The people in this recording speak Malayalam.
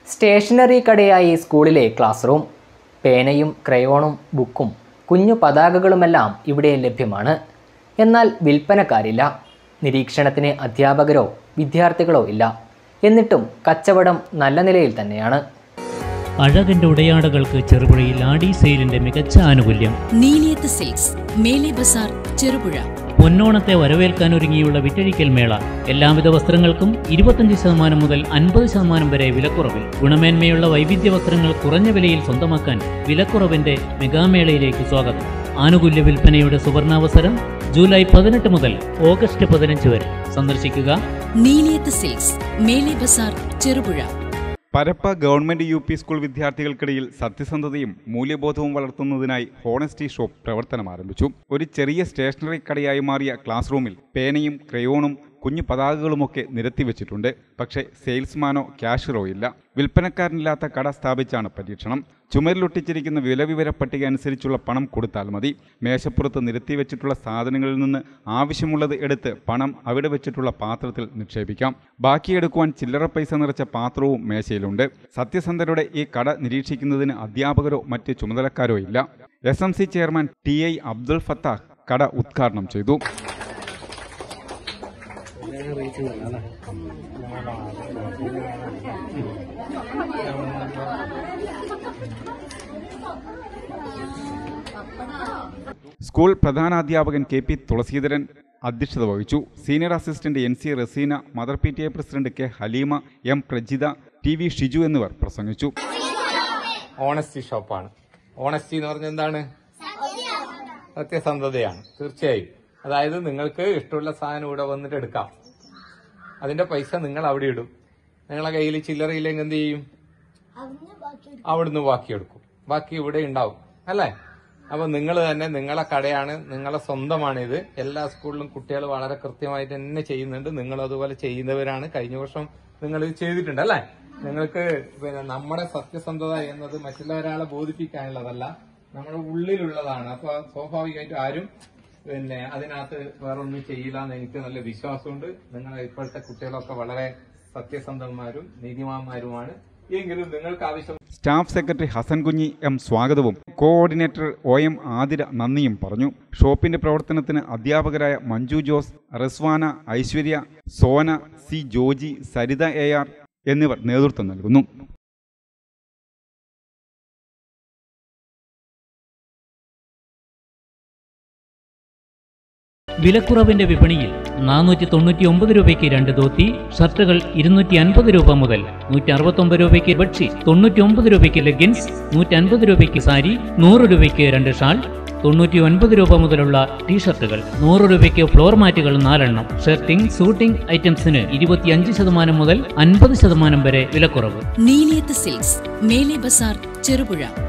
സ്റ്റേഷനറി കടയായി സ്കൂളിലെ ക്ലാസ് റൂം പേനയും ക്രയോണും ബുക്കും കുഞ്ഞു പതാകകളുമെല്ലാം ഇവിടെ ലഭ്യമാണ് എന്നാൽ വിൽപ്പനക്കാരില്ല നിരീക്ഷണത്തിന് അധ്യാപകരോ വിദ്യാർത്ഥികളോ ഇല്ല എന്നിട്ടും കച്ചവടം നല്ല നിലയിൽ തന്നെയാണ് അഴകന്റെ ഉടയാടകൾക്ക് ചെറുപുഴയിൽ ആടി സെയിലിന്റെ മികച്ച ആനുകൂല്യം നീലിയത്ത് സിൽക്സ് മേലെ ബസാർ ചെറുപുഴ പൊന്നോണത്തെ വരവേൽക്കാൻ ഒരുങ്ങിയുള്ള വിറ്റഴിക്കൽ മേള എല്ലാവിധ വസ്ത്രങ്ങൾക്കും ഇരുപത്തഞ്ച് ശതമാനം മുതൽ അൻപത് ശതമാനം വരെ വിലക്കുറവിൽ ഗുണമേന്മയുള്ള വൈവിധ്യ വസ്ത്രങ്ങൾ കുറഞ്ഞ വിലയിൽ സ്വന്തമാക്കാൻ വിലക്കുറവിന്റെ മെഗാമേളയിലേക്ക് സ്വാഗതം ആനുകൂല്യ വിൽപ്പനയുടെ സുവർണാവസരം ജൂലൈ പതിനെട്ട് മുതൽ ഓഗസ്റ്റ് പതിനഞ്ച് വരെ സന്ദർശിക്കുക നീലിയത്ത് സിൽക്സ് മേലെ ബസാർ Cherupuzha Parappa government U P school വിദ്യാർത്ഥികൾക്കിടയിൽ സത്യസന്ധതയും മൂല്യബോധവും വളർത്തുന്നതിനായി ഹോണസ്റ്റി ഷോപ്പ് പ്രവർത്തനം ആരംഭിച്ചു ഒരു ചെറിയ സ്റ്റേഷനറി കടയായി മാറിയ ക്ലാസ് റൂമിൽ പേനയും ക്രയോണും കുഞ്ഞു പതാകകളുമൊക്കെ നിരത്തി വെച്ചിട്ടുണ്ട് പക്ഷേ സെയിൽസ്മാനോ ക്യാഷറോ ഇല്ല വിൽപ്പനക്കാരനില്ലാത്ത കട സ്ഥാപിച്ചാണ് പരീക്ഷണം ചുമരിലൊട്ടിച്ചിരിക്കുന്ന വിലവിവര പട്ടിക അനുസരിച്ചുള്ള പണം കൊടുത്താൽ മതി മേശപ്പുറത്ത് നിരത്തി വെച്ചിട്ടുള്ള സാധനങ്ങളിൽ നിന്ന് ആവശ്യമുള്ളത് എടുത്ത് പണം അവിടെ വെച്ചിട്ടുള്ള പാത്രത്തിൽ നിക്ഷേപിക്കാം ബാക്കി എടുക്കുവാൻ ചില്ലറ പൈസ നിറച്ച പാത്രവും മേശയിലുണ്ട് സത്യസന്ധരുടെ ഈ കട നിരീക്ഷിക്കുന്നതിന് അധ്യാപകരോ മറ്റ് ചുമതലക്കാരോ ഇല്ല S M C chairman T I Abdul Fathah കട ഉദ്ഘാടനം ചെയ്തു സ്കൂൾ പ്രധാനാധ്യാപകൻ കെ പി തുളസീധരൻ അധ്യക്ഷത വഹിച്ചു senior assistant N C Raseena mother P T A president K Haleema M Prajitha T V Shiju എന്നിവർ പ്രസംഗിച്ചു ഓണസ്റ്റി ഷോപ്പാണ് ഓണസ്റ്റി എന്ന് പറഞ്ഞാൽ എന്താണ് സത്യസന്ധതയാണ് തീർച്ചയായും അതായത് നിങ്ങൾക്ക് ഇഷ്ടമുള്ള സാധനം ഇവിടെ വന്നിട്ട് എടുക്കാം അതിന്റെ പൈസ നിങ്ങൾ അവിടെ ഇടും നിങ്ങളെ കയ്യിൽ ചില്ലറയില്ലെങ്കിൽ എന്ത് ചെയ്യും അവിടുന്ന് ബാക്കിയെടുക്കും ബാക്കി ഇവിടെ ഉണ്ടാവും അല്ലേ അപ്പൊ നിങ്ങൾ തന്നെ നിങ്ങളെ കടയാണ് നിങ്ങളെ സ്വന്തമാണ് ഇത് എല്ലാ സ്കൂളിലും കുട്ടികൾ വളരെ കൃത്യമായിട്ട് തന്നെ ചെയ്യുന്നുണ്ട് നിങ്ങൾ അതുപോലെ ചെയ്യുന്നവരാണ് കഴിഞ്ഞ വർഷം നിങ്ങൾ ഇത് ചെയ്തിട്ടുണ്ട് അല്ലേ നിങ്ങൾക്ക് പിന്നെ നമ്മുടെ സത്യസന്ധത എന്നത് മറ്റുള്ളവരാളെ ബോധിപ്പിക്കാനുള്ളതല്ല നമ്മുടെ ഉള്ളിലുള്ളതാണ് അപ്പൊ സ്വാഭാവികമായിട്ടും ആരും പിന്നെ അതിനകത്ത് വേറൊന്നും ചെയ്യില്ല എന്ന് എനിക്ക് നല്ല വിശ്വാസമുണ്ട് നിങ്ങളെ ഇപ്പോഴത്തെ കുട്ടികളൊക്കെ വളരെ സത്യസന്ധന്മാരും നീതിമാന്മാരുമാണ് എങ്കിലും നിങ്ങൾക്ക് ആവശ്യം സ്റ്റാഫ് സെക്രട്ടറി ഹസൻ കുഞ്ഞി എം സ്വാഗതവും കോഓർഡിനേറ്റർ ഒ എം ആതിര നന്ദിയും പറഞ്ഞു ഷോപ്പിന്റെ പ്രവർത്തനത്തിന് അധ്യാപകരായ Manju Jose Raswana Aishwarya Sona C Joji Saritha A R എന്നിവർ നേതൃത്വം നൽകുന്നു വിലക്കുറവിന്റെ വിപണിയിൽ നാനൂറ്റി തൊണ്ണൂറ്റി ഒമ്പത് രൂപയ്ക്ക് രണ്ട് ധോത്തി ഷർട്ടുകൾ ഇരുന്നൂറ്റി അൻപത് രൂപ മുതൽ നൂറ്റി അറുപത്തൊമ്പത് രൂപയ്ക്ക് ബെഡ്ഷീറ്റ് തൊണ്ണൂറ്റി ഒമ്പത് രൂപയ്ക്ക് ലെഗിൻസ് നൂറ്റി അൻപത് രൂപയ്ക്ക് സാരി നൂറ് രൂപയ്ക്ക് രണ്ട് ഷാൾ തൊണ്ണൂറ്റി ഒൻപത് രൂപ മുതലുള്ള ടീഷർട്ടുകൾ നൂറ് രൂപയ്ക്ക് ഫ്ലോർ മാറ്റുകൾ നാലെണ്ണം ഷർട്ടിംഗ് സൂട്ടിംഗ് ഐറ്റംസിന് ഇരുപത്തിയഞ്ച് ശതമാനം മുതൽ അൻപത് ശതമാനം വരെ വിലക്കുറവ് നീലിയത്ത് സിൽക്സ് മേലെ ബസാർ ചെറുപുഴ